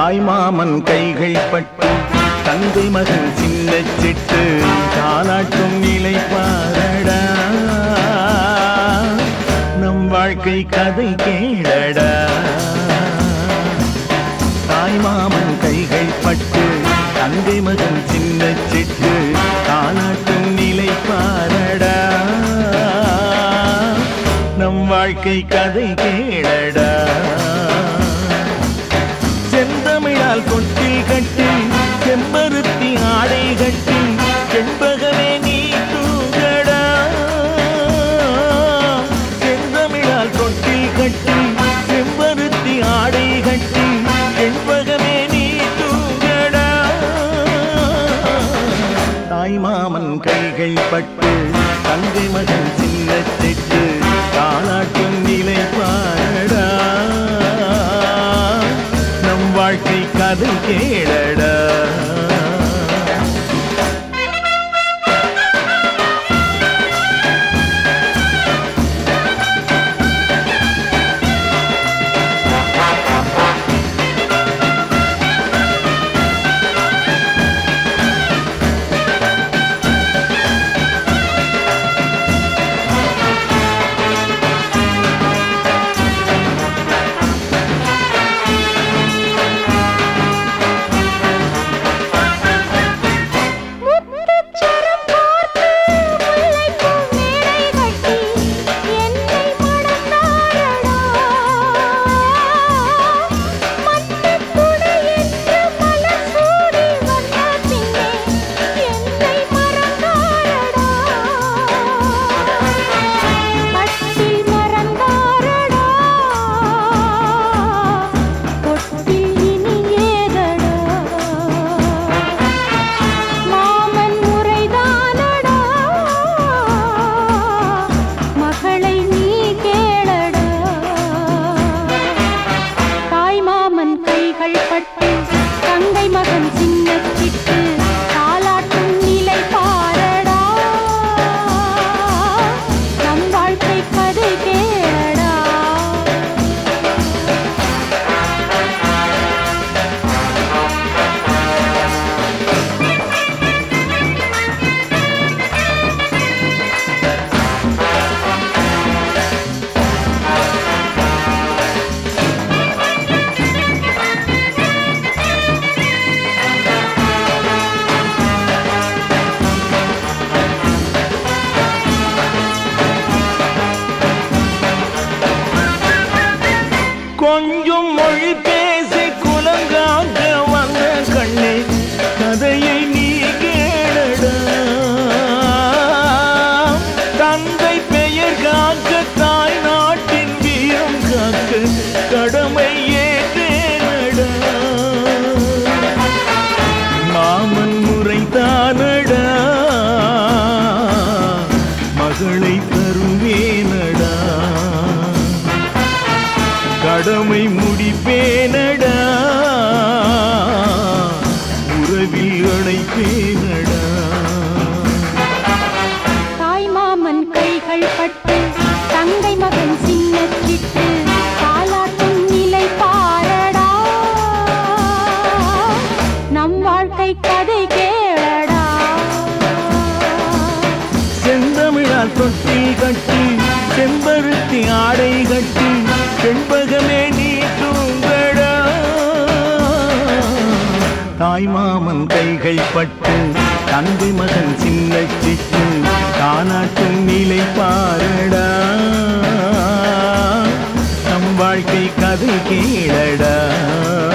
தாய்மாமன் கைகள் பட்டு தந்தை மகன் சின்ன சிட்டு தாலாட்டும் நிலை பாரடா நம் வாழ்க்கை கதை கேளடா தாய்மாமன் கைகள் பட்டு தந்தை மகன் சின்ன சிட்டு தாலாட்டும் நிலை பாரடா நம் வாழ்க்கை கதை கேளடா செந்தமிழால் கொட்டில் கட்டி செம்பருத்தி ஆடை கட்டி செண்பகமே நீ தூங்கடா செந்தமிழால் கொட்டில் கட்டி செம்பருத்தி ஆடை கட்டி செண்பகமே நீ தூங்கடா தாய்மாமன் கைகள் பட்டு தங்கை மகன் சின்ன திட்டு தாளாட்டும் நிலை பாரடா நம் வாழ்க்கை கதை கேளடா முத்துச்சரம் பார்த்து முல்லைப்பூ மேடை கட்டி என்னை மணந்தாரடா மண்ணுக் குடை என்று மலர் சூடி வந்த பின்னே என்னை மறந்தாரடா கட்டில் மறந்தாரடா தொட்டில் இனி ஏதடா மாமன் முறைதானடா மகளை நீ கேளடா தாய் மாமன் கைகள் பட்டு தங்கை மகன் சின்ன சிட்டு தாலாட்டும் நிலை பாரடா நம் வாழ்க்கை கதை கேளடா கொஞ்சம் மொழி பேசி குலங்காக்க வந்த கண்ணே கதையை நீ கேளடா தந்தை பெயர் காக்க தாய் நாட்டின் வீரம் காக்க கடமை ஏற்றேனடா மாமன் முறைதானடா மகளை தருவேனடா கடமை முடிப்பேனடா உறவில் அழைப்பேனடா தாய் மாமன் கைகள் பட்டு தங்கை மகன் சின்ன சிட்டு தாலாட்டும் நிலை பாரடா நம் வாழ்க்கை கதை கேளடா செந்தமிழால் தொட்டில் கட்டி செம்பருத்தி ஆடை கட்டி செண்பகமே நீ தூங்கடா தாய்மாமன் கைகள் பட்டு தந்தை மகன் சின்ன சிட்டு தானாட்டும் நிலை பாரடா நம் வாழ்க்கை கதை கேளடா